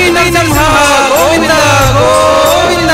లక్ష్మీ నరసింహ గోవింద గోవింద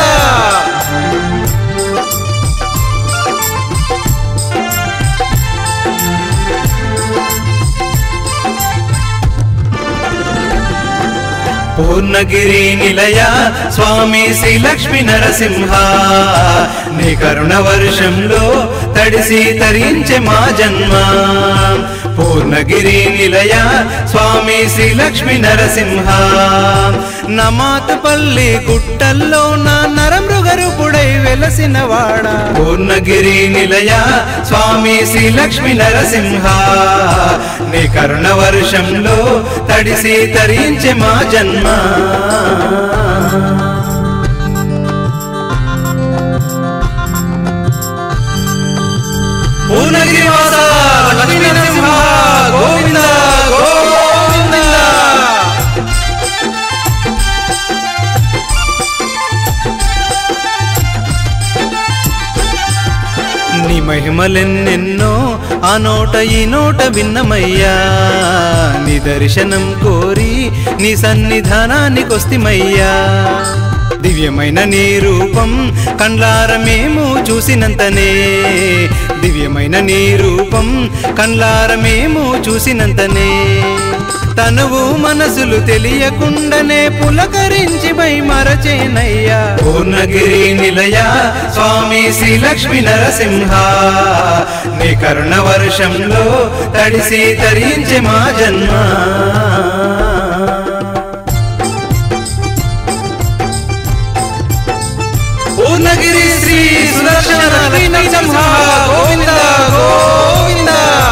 పూర్ణగిరి నిలయ స్వామి శ్రీ లక్ష్మీ నరసింహ నీ కరుణ వర్షంలో తడిసి తరించే మా జన్మ పూర్ణగిరి నిలయ స్వామి శ్రీ లక్ష్మీ నరసింహ నమాతపల్లి గుట్టల్లో నా నరమృగరుపుడై వెలసిన వాడ పూర్ణగిరి నిలయ స్వామి శ్రీ లక్ష్మీ నరసింహ నీ కరుణ వర్షంలో తడిసి తరించే మా జన్మ పూర్ణగిరి వాస లక్ష్మీ నరసింహ గోవింద గోవింద నీ మహిమలెన్నెన్నో ఆ నోట ఈ నోట విన్నమయ్యా నీ దర్శనం కోరి నీ సన్నిధానానికొస్తిమయ్యా దివ్యమైన నీ రూపం కండ్లార మేము చూసినంతనే దివ్యమైన నీ రూపం కండ్లార మేము చూసినంతనే తనువు మనసులు తెలియకుండానే పులకరించి పై మరచేనయ్యా పూర్ణగిరి నిలయ స్వామి శ్రీ లక్ష్మీ నరసింహ నీ కరుణ వర్షంలో తడిసి తరించే మా జన్మ పూర్ణగిరి శ్రీ సుదర్శన లక్ష్మీ నరసింహ గోవింద గోవింద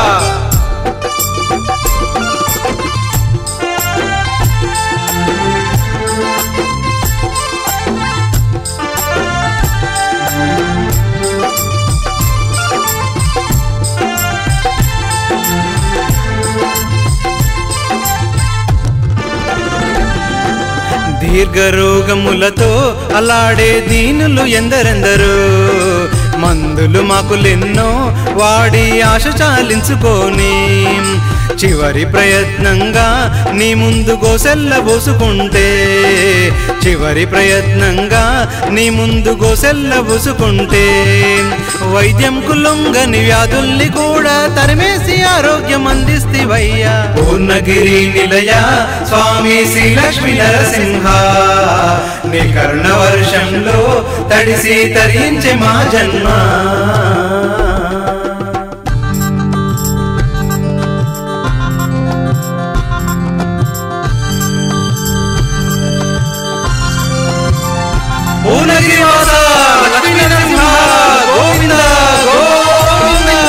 దీర్ఘరోగములతో అలాడే దీనులు ఎందరెందరో మందులు మాకులెన్నో వాడి ఆశ చాలించుకొని చివరి ప్రయత్నంగా నీ ముందు గోసెల్ల పోసుకుంటే చివరి ప్రయత్నంగా నీ ముందు గోసెల్ల పోసుకుంటే వైద్యం కులొంగని వ్యాధుల్ని కూడా తరిమేసి ఆరోగ్యం అందిస్తివయ్యా పూర్ణగిరి నిలయ స్వామి శ్రీ లక్ష్మీ నరసింహ నీ కరుణ వర్షంలో తడిసి తరించే మా జన్మ పూర్ణగిరి వాస లక్ష్మీ నరసింహ గోవింద గోవింద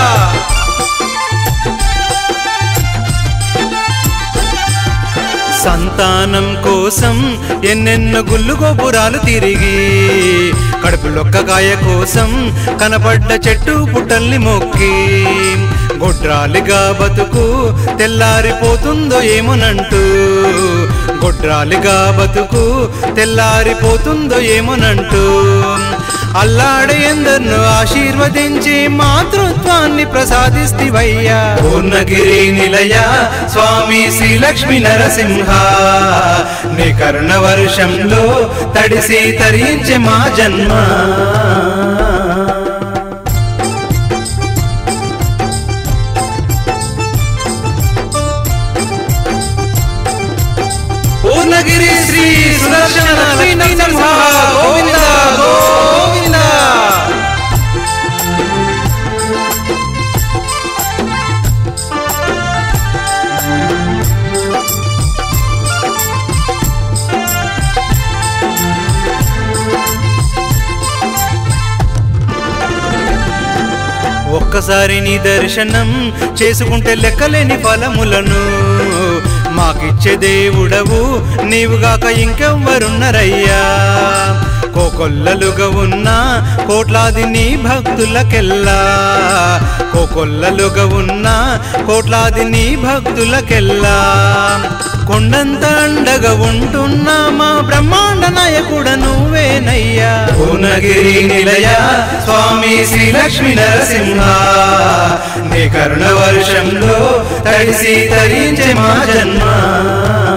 సంతానం కోసం ఎన్నెన్నో గుళ్ళు గోపురాలు తిరిగి కడుపులొక్కగాయ కోసం కనపడ్డ చెట్టు పుట్టల్ని మొక్కి గొడ్రాలిగా బతుకు తెల్లారిపోతుందో ఏమోనంటూ గొడ్రాలిగా బతుకు తెల్లారిపోతుందో ఏమోనంటూ అల్లాడే ఎందరిను ఆశీర్వదించి మాతృత్వాన్ని ప్రసాదిస్తివయ్యా పూర్ణగిరి నిలయ స్వామి శ్రీ లక్ష్మీ నరసింహ నీ కరుణ వర్షంలో తడిసి తరించే మా జన్మ పూర్ణగిరి శ్రీ సుదర్శన లక్ష్మీ నరసింహ గోవింద గోవింద ఒక్కసారి నీ దర్శనం చేసుకుంటే లెక్కలేని ఫలములను మాకిచ్చే దేవుడవు నీవుగాక ఇంకెవ్వరున్నరయ్యా కోకొల్లలుగా ఉన్న కోట్లాది నీ భక్తులకెల్లా కోకొల్లలుగా ఉన్న కోట్లాది నీ భక్తులకెల్లా కొండంత అండగా ఉంటున్నా మా బ్రహ్మాండ నాయకుడ నువ్వేనయ్యా భువనగిరి నిలయ స్వామి శ్రీ లక్ష్మీ నరసింహ నీ కరుణ వర్షంలో తడిసి తరించే మా జన్మ